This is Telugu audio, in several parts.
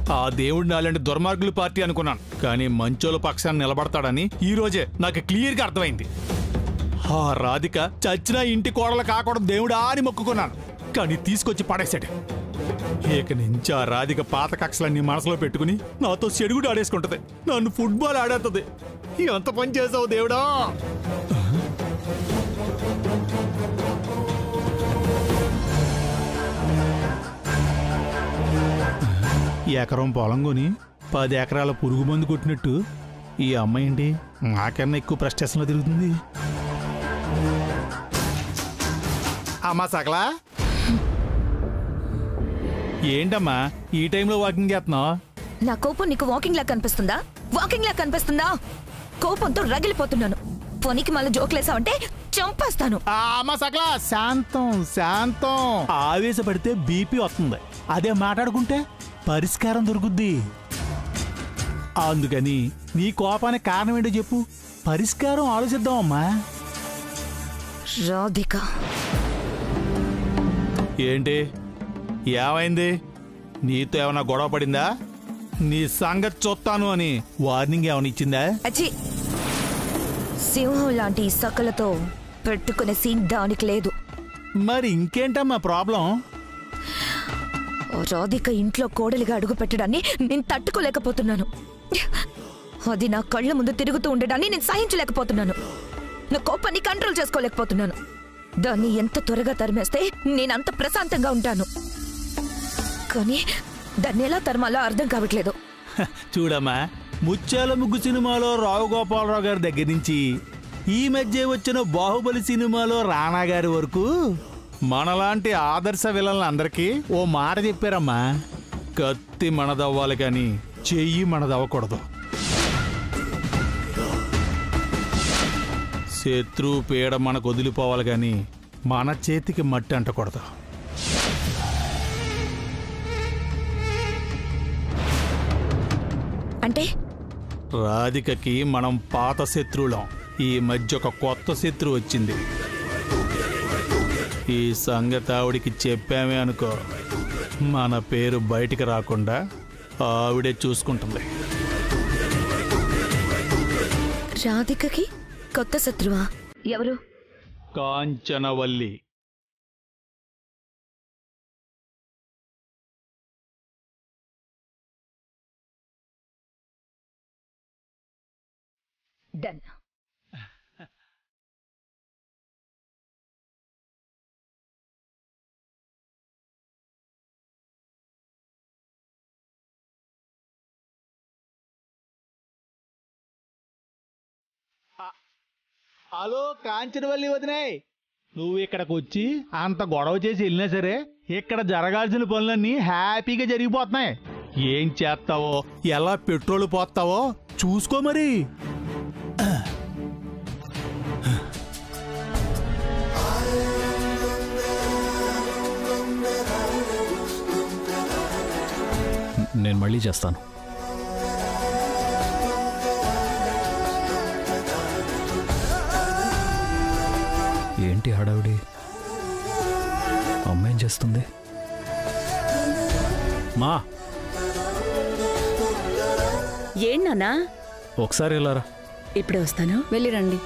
ఆ దేవుడిని అలాంటి దుర్మార్గుల పార్టీ అనుకున్నాను కానీ మంచోళ్ళ పక్షాన్ని నిలబడతాడని ఈ రోజే నాకు క్లియర్గా అర్థమైంది ఆ రాధిక చచ్చినా ఇంటి కోడలు కాకూడదు దేవుడా అని మొక్కుకున్నాను కానీ తీసుకొచ్చి పడేశాడు ఇక నుంచి ఆ రాధిక పాత కక్షలన్నీ మనసులో పెట్టుకుని నాతో చెడుగుడు ఆడేసుకుంటది నన్ను ఫుట్బాల్ ఆడేస్తుంది ఎంత పని చేసావు దేవుడా ఎకరం పొలం కొని పది ఎకరాల పురుగు మందు కొట్టినట్టు ఈ అమ్మాయి ఏంటి నాకన్నా ఎక్కువ ప్రస్టేషన్లో తిరుగుతుంది అమ్మా సకలా ఏంటమ్మా ఈ టైంలో వాకింగ్ చేస్తున్నావు నా కోపం నీకు వాకింగ్ లా కనిపిస్తుందా వాకింగ్ లా కనిపిస్తుందా కోపంతో రగిలిపోతున్నాను ఫోనికి మళ్ళీ జోకులేసావంటే చంపేస్తాను అమ్మా సకలా శాంతం శాంతం ఆవేశపడితే బీపీ వస్తుంది అదే మాట్లాడుకుంటే పరిష్కారం దొరుకుద్ది అందుకని నీ కోపానికి కారణం ఏంటో చెప్పు పరిష్కారం ఆలోచిద్దాం అమ్మా రాధిక ఏంటి ఏమైంది నీతో ఏమైనా గొడవ పడిందా నీ సంగతి చూస్తాను అని వార్నింగ్ ఏమైనా ఇచ్చిందా అచ్చి సింహం లాంటి ఈ సకలతో పెట్టుకునే సీన్ దానికి లేదు మరి ఇంకేంటమ్మా ప్రాబ్లం ఓ రాధిక ఇంట్లో కోడలిగా అడుగు పెట్టడాన్ని నేను తట్టుకోలేకపోతున్నాను అది నా కళ్ళ ముందు తిరుగుతూ ఉండడాన్ని నేను సహించలేకపోతున్నాను నా కోపాన్ని కంట్రోల్ చేసుకోలేకపోతున్నాను దాన్ని ఎంత త్వరగా తరిమేస్తే నేను అంత ప్రశాంతంగా ఉంటాను కానీ దాన్ని ఎలా తరమాలో అర్థం కావట్లేదు హ, చూడమ్మా ముత్యాల ముగ్గు సినిమాలో రావు గోపాలరావు గారి దగ్గర నుంచి ఈ మధ్య వచ్చిన బాహుబలి సినిమాలో రానా గారి వరకు మనలాంటి ఆదర్శ విలన్లందరికీ ఓ మాట చెప్పారమ్మా కత్తి మనదవ్వాలి కానీ చెయ్యి మనదవ్వకూడదు శత్రు పీడ మనకు వదిలిపోవాలి కానీ మన చేతికి మట్టి అంటకూడదు అంటే రాధికకి మనం పాత శత్రువులం ఈ మధ్య ఒక కొత్త శత్రువు వచ్చింది ఈ సంగతి ఆవిడికి చెప్పామే అనుకో మన పేరు బయటికి రాకుండా ఆవిడే చూసుకుంటుంది రాధికకి కొత్త శత్రువా ఎవరు కాంచనవల్లి డన్ హలో కాంచనవల్లి వదినాయ్ నువ్వు ఇక్కడికి వచ్చి అంత గొడవ చేసి వెళ్ళినా సరే ఇక్కడ జరగాల్సిన పనులన్నీ హ్యాపీగా జరిగిపోతున్నాయి ఏం చేస్తావో ఎలా పెట్రోల్ పోస్తావో చూసుకో మరి నేను మళ్ళీ చేస్తాను ఏంటి హడావిడి అమ్మ ఏం చేస్తుంది మా ఏంటన్నా ఒకసారి వెళ్ళారా ఇప్పుడే వస్తాను వెళ్ళిరండి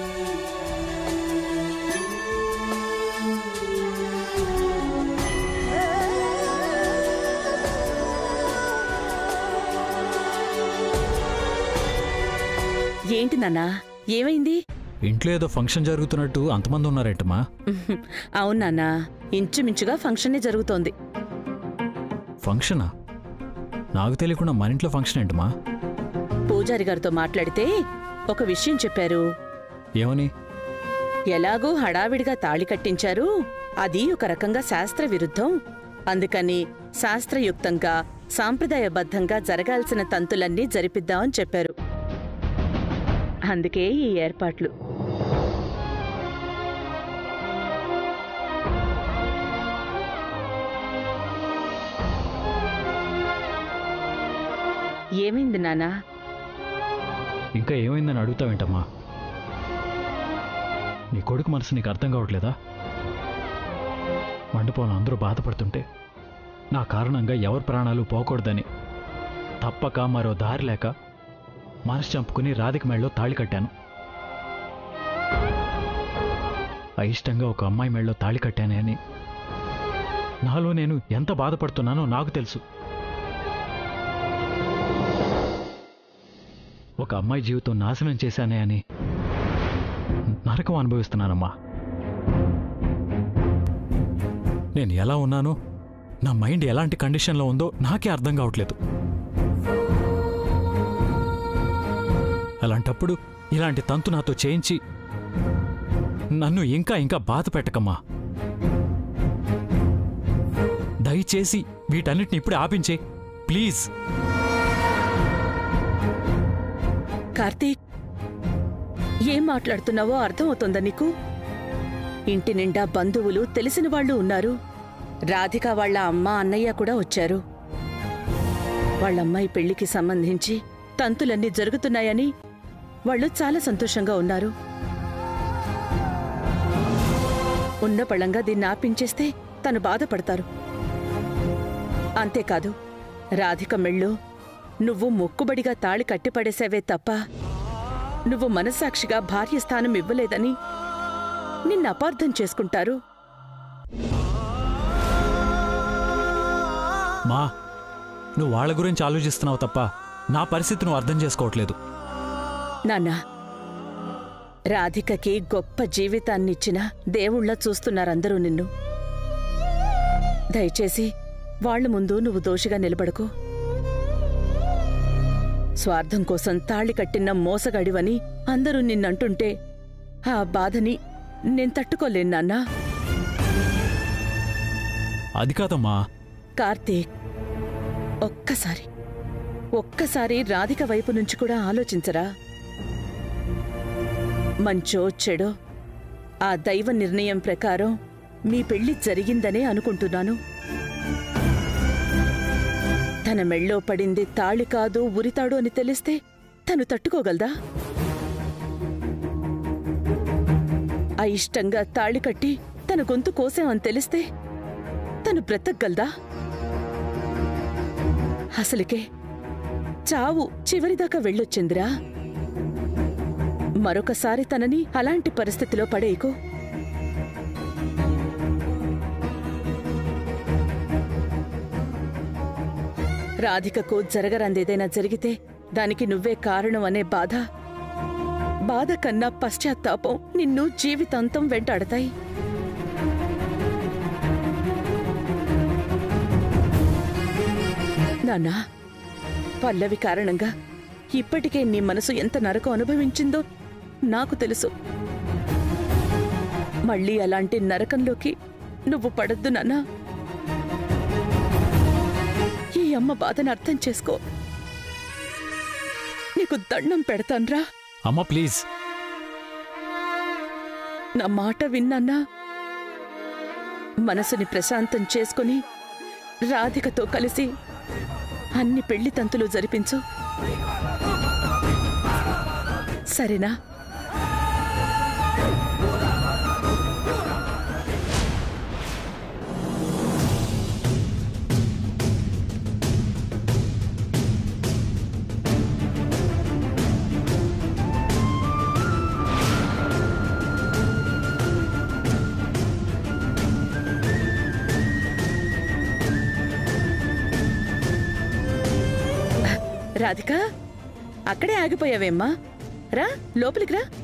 ఏంటి నాన్నా ఏమైంది ఇంట్లో ఏదో ఫంక్షన్ జరుగుతున్నట్టు అంతమంది ఉన్నారేంటమ్మా ఉహుం. అవును నాన్నా ఇంచుమించుగా ఫంక్షనే జరుగుతోంది ఫంక్షనా నాకు తెలియకుండా మన ఇంట్లో ఫంక్షన్ ఏంటమ్మా పూజారి గారితో మాట్లాడితే ఒక విషయం చెప్పారు ఏమని ఎలాగో హడావిడిగా తాళి కట్టించారు అది ఒక రకంగా శాస్త్ర విరుద్ధం అందుకని శాస్త్రయుక్తంగా సాంప్రదాయబద్ధంగా జరగాల్సిన తంతులన్నీ జరిపిద్దామని చెప్పారు అందుకే ఈ ఏర్పాట్లు ఏమైంది నానా ఇంకా ఏమైందని అడుగుతావేంటమ్మా నీ కొడుకు మనసు నీకు అర్థం కావట్లేదా మండపోను అందరూ బాధపడుతుంటే నా కారణంగా ఎవరి ప్రాణాలు పోకూడదని తప్పక మరో దారి లేక మనసు చంపుకుని రాధిక మెళ్ళలో తాళి కట్టాను అయిష్టంగా ఒక అమ్మాయి మెళ్ళలో తాళి కట్టానే అని నాలో నేను ఎంత బాధపడుతున్నానో నాకు తెలుసు ఒక అమ్మాయి జీవితం నాశనం చేశానే అని నరకం అనుభవిస్తున్నానమ్మా నేను ఎలా ఉన్నానో నా మైండ్ ఎలాంటి కండిషన్లో ఉందో నాకే అర్థం కావట్లేదు అలాంటప్పుడు ఇలాంటి తంతు నాతో చేయించి నన్ను ఇంకా ఇంకా బాధ పెట్టకమ్మా దయచేసి వీటన్నిటిని ఇప్పుడే ఆపించే ప్లీజ్ కార్తీక్ ఏం మాట్లాడుతున్నావో అర్థమవుతోందా నీకు ఇంటి నిండా బంధువులు తెలిసిన వాళ్ళు ఉన్నారు రాధిక వాళ్ళ అమ్మ అన్నయ్య కూడా వచ్చారు వాళ్ళ అమ్మాయి పెళ్లికి సంబంధించి తంతులన్నీ జరుగుతున్నాయని వాళ్ళు చాలా సంతోషంగా ఉన్నారు ఉన్న పళంగా దీన్ని ఆపించేస్తే తను బాధపడతారు అంతేకాదు రాధిక మెళ్ళు నువ్వు మొక్కుబడిగా తాళి కట్టిపడేసావే తప్ప నువ్వు మనస్సాక్షిగా భార్య స్థానం ఇవ్వలేదని నిన్ను అపార్థం చేసుకుంటారు మా నువ్వు వాళ్ళ గురించి ఆలోచిస్తున్నావు తప్ప నా పరిస్థితి నువ్వు అర్థం చేసుకోవట్లేదు నాన్నా రాధికకి గొప్ప జీవితాన్నిచ్చిన దేవుళ్ళ చూస్తున్నారందరూ నిన్ను దయచేసి వాళ్ళ ముందు నువ్వు దోషిగా నిలబడకు స్వార్థం కోసం తాళి కట్టిన మోసగాడివని అందరూ నిన్నంటుంటే ఆ బాధని నేను తట్టుకోలేను నాన్నా అది కాదమ్మా కార్తీక్ ఒక్కసారి ఒక్కసారి రాధిక వైపు నుంచి కూడా ఆలోచించరా మంచో చెడో ఆ దైవ నిర్ణయం ప్రకారం మీ పెళ్లి జరిగిందనే అనుకుంటున్నాను తన మెళ్ళో పడింది తాళి కాదు ఉరితాడు అని తెలిస్తే తను తట్టుకోగలదా అయిష్టంగా తాళి కట్టి తన గొంతు కోసామని తెలిస్తే తను బ్రతకగలదా అసలుకే చావు చివరిదాకా వెళ్ళొచ్చిందిరా మరొకసారి తనని అలాంటి పరిస్థితిలో పడేయకు రాధికకు జరగరందేదైనా జరిగితే దానికి నువ్వే కారణం అనే బాధ బాధ కన్నా పశ్చాత్తాపం నిన్ను జీవితాంతం వెంటాడతాయి నాన్నా పల్లవి కారణంగా ఇప్పటికే నీ మనసు ఎంత నరకం అనుభవించిందో నాకు తెలుసు మళ్ళీ అలాంటి నరకంలోకి నువ్వు పడద్దు నాన్నా ఈ అమ్మ బాధను అర్థం చేసుకో నీకు దండం పెడతాన్రా అమ్మ ప్లీజ్ నా మాట విన్నానా మనసుని ప్రశాంతం చేసుకుని రాధికతో కలిసి అన్ని పెళ్లి తంతులు జరిపించు సరేనా రాధిక అక్కడే ఆగిపోయావేమ్మా రా లోపలికి రా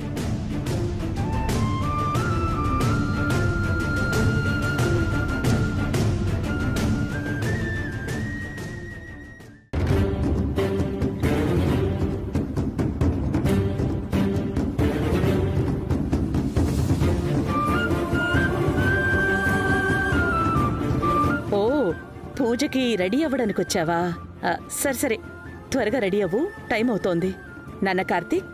ఓ పూజకి రెడీ అవ్వడానికి వచ్చావా ఆ, సరే సరే త్వరగా రెడీ అవ్వు టైం అవుతోంది నాన్న కార్తీక్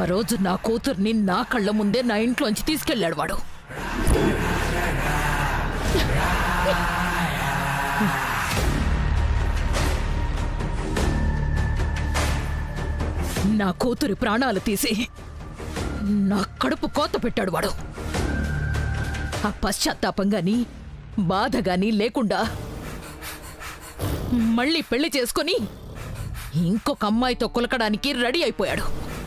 రోజు నా కూతుర్ని నా కళ్ళ ముందే నా ఇంట్లోంచి తీసుకెళ్ళాడు వాడు నా కూతురి ప్రాణాలు తీసి నా కడుపు కోత పెట్టాడు వాడు ఆ పశ్చాత్తాపం గాని బాధ గాని లేకుండా మళ్ళీ పెళ్లి చేసుకొని ఇంకొక అమ్మాయితో కులకడానికి రెడీ అయిపోయాడు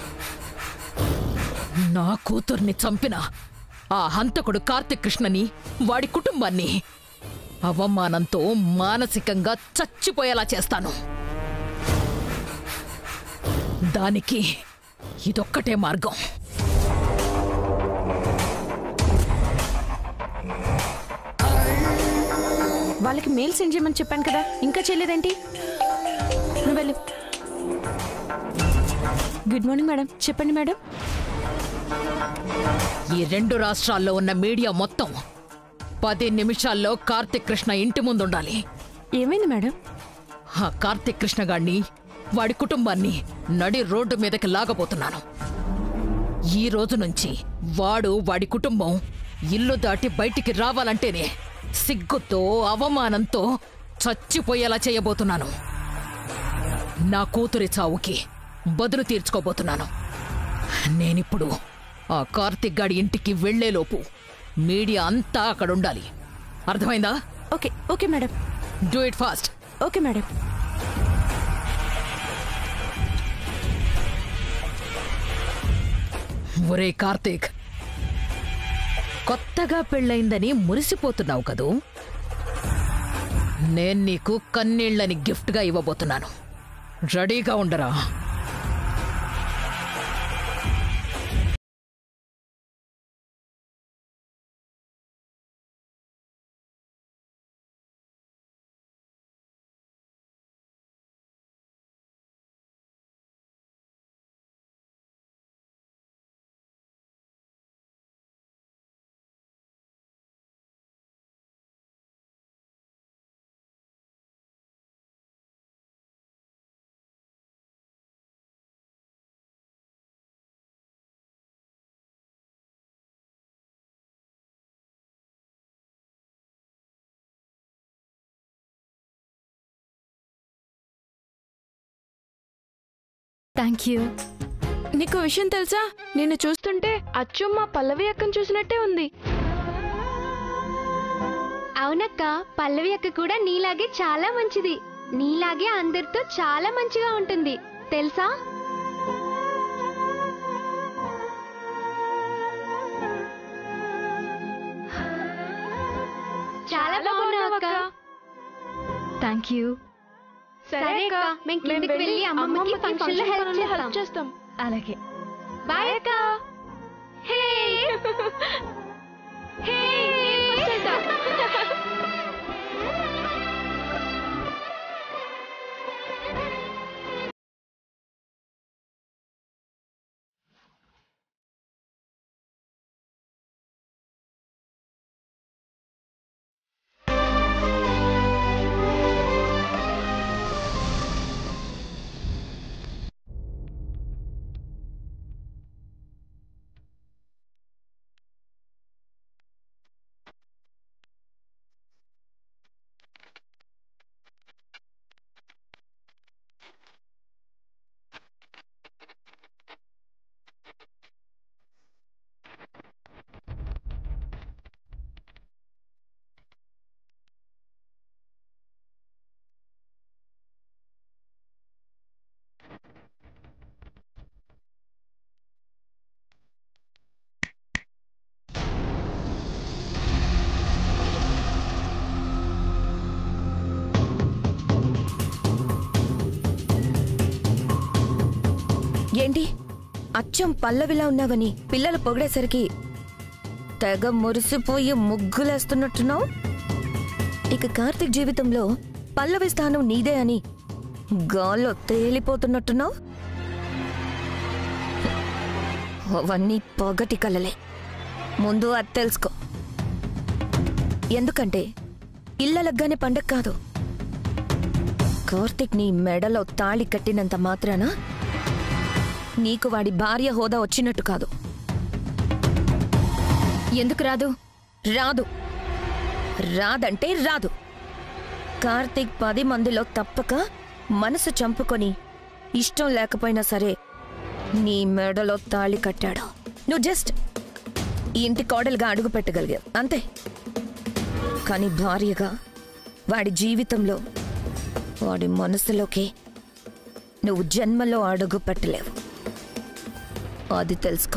నా కూతుర్ని చంపిన ఆ హంతకుడు కార్తిక్ కృష్ణని వాడి కుటుంబాన్ని అవమానంతో మానసికంగా చచ్చిపోయేలా చేస్తాను దానికి ఇదొక్కటే మార్గం వాళ్ళకి మెయిల్ సెండ్ చేయమని చెప్పాను కదా ఇంకా చేయలేదేంటి నువ్వు వెళ్ళు గుడ్ మార్నింగ్ మేడం చెప్పండి మేడం ఈ రెండు రాష్ట్రాల్లో ఉన్న మీడియా మొత్తం పది నిమిషాల్లో కార్తిక్ కృష్ణ ఇంటి ముందుండాలి ఏమైంది మేడం ఆ కార్తిక్ కృష్ణ గాడిని వాడి కుటుంబాన్ని నడి రోడ్డు మీదకి లాగబోతున్నాను ఈ రోజు నుంచి వాడు వాడి కుటుంబం ఇల్లు దాటి బయటికి రావాలంటేనే సిగ్గుతో అవమానంతో చచ్చిపోయేలా చేయబోతున్నాను నా కూతురి చావుకి బదులు తీర్చుకోబోతున్నాను నేనిప్పుడు ఆ కార్తిక్ గాడి ఇంటికి వెళ్లేలోపు మీడియా అంతా అక్కడ ఉండాలి అర్థమైందా okay okay madam do it fast okay madam ఒరే కార్తీక్ కొత్తగా పెళ్ళైందని మురిసిపోతున్నావు కదూ నేను నీకు కన్నీళ్ళని గిఫ్ట్గా ఇవ్వబోతున్నాను రెడీగా ఉండరా థ్యాంక్ యూ నీకు విషయం తెలుసా నిన్ను చూస్తుంటే అచ్చు మా పల్లవి అక్కను చూసినట్టే ఉంది అవునక్క పల్లవి అక్క కూడా నీలాగే చాలా మంచిది నీలాగే అందరితో చాలా మంచిగా ఉంటుంది తెలుసా చాలా బాగున్నావు అక్క థ్యాంక్ యూ సరే అక్క మేము కిందకి వెళ్ళి అమ్మమ్మకి ఫంక్షన్ లో హెల్ప్ చేస్తాం అలాగే బాయ్ అక్క హే హే ఏంటి అచ్చం పల్లవిలా ఉన్నావని పిల్లలు పొగిడేసరికి తెగ మురిసిపోయి ముగ్గులేస్తున్నట్టున్నావు ఇక కార్తీక్ జీవితంలో పల్లవి స్థానం నీదే అని గాల్లో తేలిపోతున్నట్టున్నావు అవన్నీ పొగటి కలలే ముందు అది తెలుసుకో ఎందుకంటే ఇళ్ళలగ్గానే పండగ కాదు కార్తీక్ నీ మెడలో తాళి కట్టినంత మాత్రాన నీకు వాడి భార్య హోదా వచ్చినట్టు కాదు ఎందుకు రాదు రాదు రాదంటే రాదు కార్తీక్ పది మందిలో తప్పక మనసు చంపుకొని ఇష్టం లేకపోయినా సరే నీ మెడలో తాళి కట్టాడు నువ్వు జస్ట్ ఈ ఇంటి కోడలుగా అడుగు పెట్టగలిగావు అంతే కానీ భార్యగా వాడి జీవితంలో వాడి మనసులోకి నువ్వు జన్మలో అడుగు పెట్టలేవు అది తెలుసుకో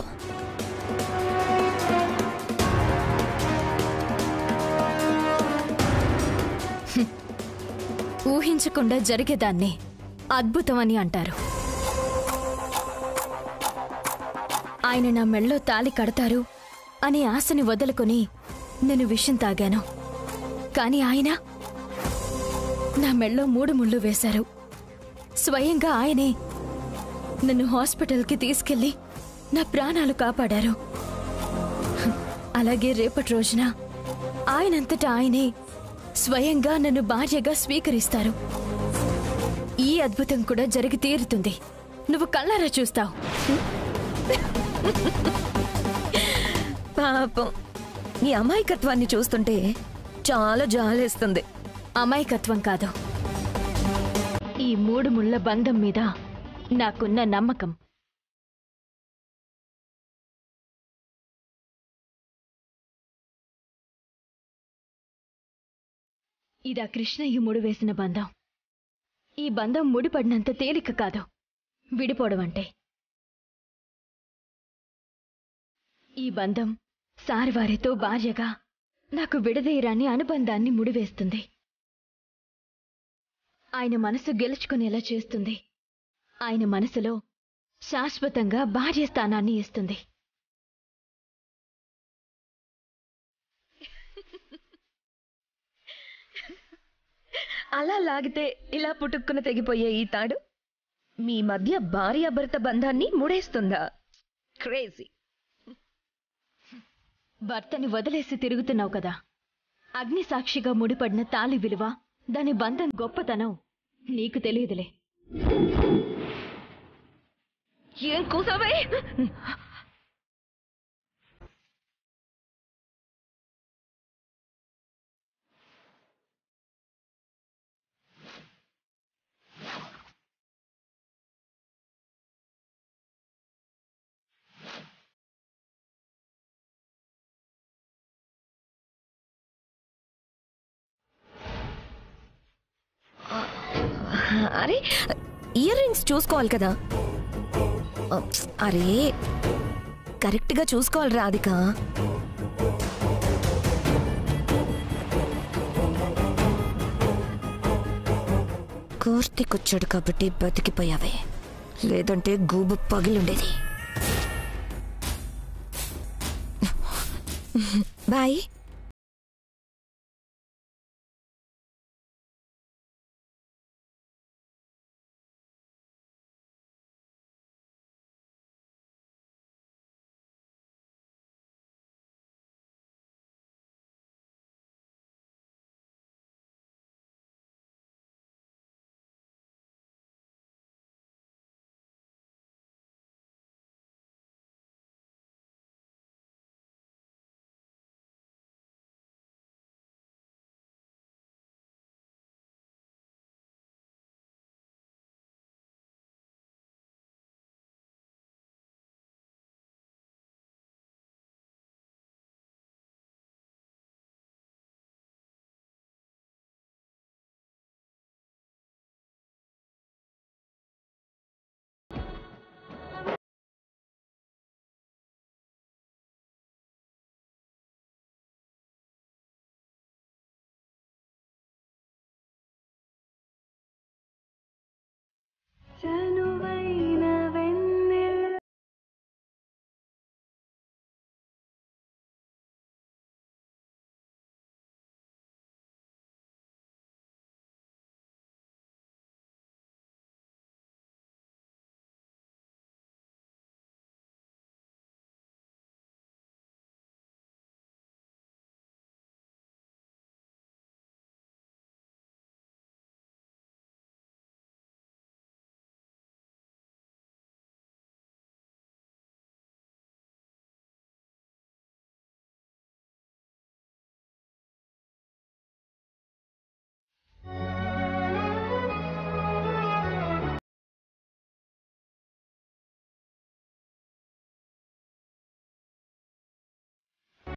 ఊహించకుండా జరిగేదాన్ని అద్భుతం అని అంటారు ఆయన నా మెళ్ళో తాలి కడతారు అనే ఆశని వదులుకొని నేను విషం తాగాను కానీ ఆయన నా మెళ్ళో మూడు ముళ్ళు వేశారు స్వయంగా ఆయనే నన్ను హాస్పిటల్కి తీసుకెళ్లి నా ప్రాణాలు కాపాడారు అలాగే రేపటి రోజున ఆయనంతటా ఆయనే స్వయంగా నన్ను భార్యగా స్వీకరిస్తారు ఈ అద్భుతం కూడా జరిగి తీరుతుంది నువ్వు కళ్ళారా చూస్తావు పాపం నీ అమాయకత్వాన్ని చూస్తుంటే చాలా జాలేస్తుంది అమాయకత్వం కాదు ఈ మూడు ముళ్ళ బంధం మీద నాకున్న నమ్మకం ఇదా కృష్ణయ్య ముడి వేసిన బంధం ఈ బంధం ముడిపడినంత తేలిక కాదు విడిపోవడం అంటే ఈ బంధం సారివారితో భార్యగా నాకు విడదీయరాని అనుబంధాన్ని ముడివేస్తుంది ఆయన మనసు గెలుచుకునేలా చేస్తుంది ఆయన మనసులో శాశ్వతంగా భార్య స్థానాన్ని ఇస్తుంది అలా లాగితే ఇలా పుట్టుక్కున తెగిపోయే ఈ తాడు మీ మధ్య భార్యాభర్త బంధాన్ని ముడేస్తుందా క్రేజీ భర్తని వదిలేసి తిరుగుతున్నావు కదా అగ్ని సాక్షిగా ముడిపడిన తాళి విలువ దాని బంధం గొప్పతనం నీకు తెలియదులే ఏం కూసావే అరే ఇయర్ రింగ్స్ చూసుకోవాలి కదా అ, అరే కరెక్ట్గా చూసుకోవాలి రాధిక కార్తీక్ వచ్చాడు కాబట్టి బతికిపోయావే లేదంటే గూబు పగిలుండేది బాయ్